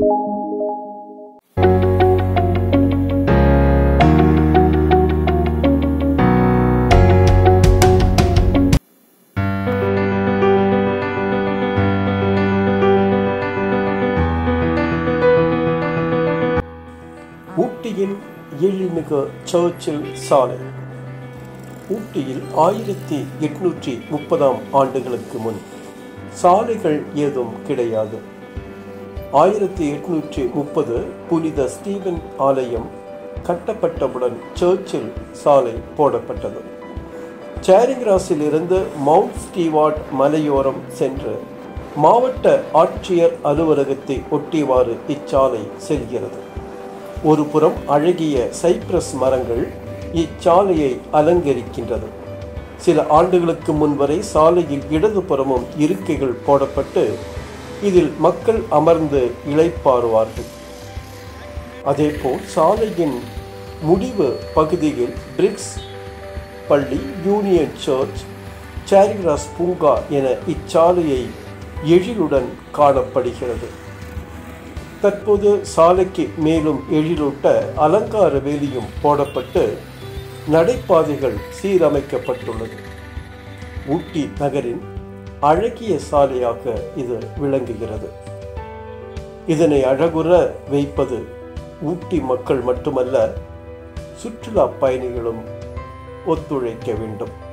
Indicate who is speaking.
Speaker 1: ஊட்டியின் எழில்மிகு சர்ச்சில் சாலை ஊட்டியில் ஆயிரத்தி எட்நூற்றி முப்பதாம் ஆண்டுகளுக்கு முன் சாலைகள் ஏதும் கிடையாது ஆயிரத்தி எட்நூற்றி முப்பது புனித ஸ்டீவன் ஆலயம் கட்டப்பட்டவுடன் சர்ச்சில் சாலை போடப்பட்டது சேரிங்கிராஸில் இருந்து மவுண்ட் ஸ்டீவார்ட் மலையோரம் சென்று மாவட்ட ஆட்சியர் அலுவலகத்தை ஒட்டியவாறு இச்சாலை செல்கிறது ஒரு புறம் அழகிய சைப்ரஸ் மரங்கள் இச்சாலையை அலங்கரிக்கின்றது சில ஆண்டுகளுக்கு முன்வரை சாலையில் இடதுபுறமும் இருக்கைகள் போடப்பட்டு இதில் மக்கள் அமர்ந்து இளைப்பாறுவார்கள் அதேபோல் சாலையின் முடிவு பகுதியில் பிரிக்ஸ் பள்ளி யூனியன் சர்ச் சேரிகிராஸ் பூங்கா என இச்சாலையை எழிலுடன் காணப்படுகிறது தற்போது சாலைக்கு மேலும் எழிலூட்ட அலங்கார வேலியும் போடப்பட்டு நடைபாதைகள் சீரமைக்கப்பட்டுள்ளது ஊட்டி நகரின் அழகிய சாலையாக இது விளங்குகிறது இதனை அழகுற வைப்பது ஊட்டி மக்கள் மட்டுமல்ல சுற்றுலா பயணிகளும் ஒத்துழைக்க வேண்டும்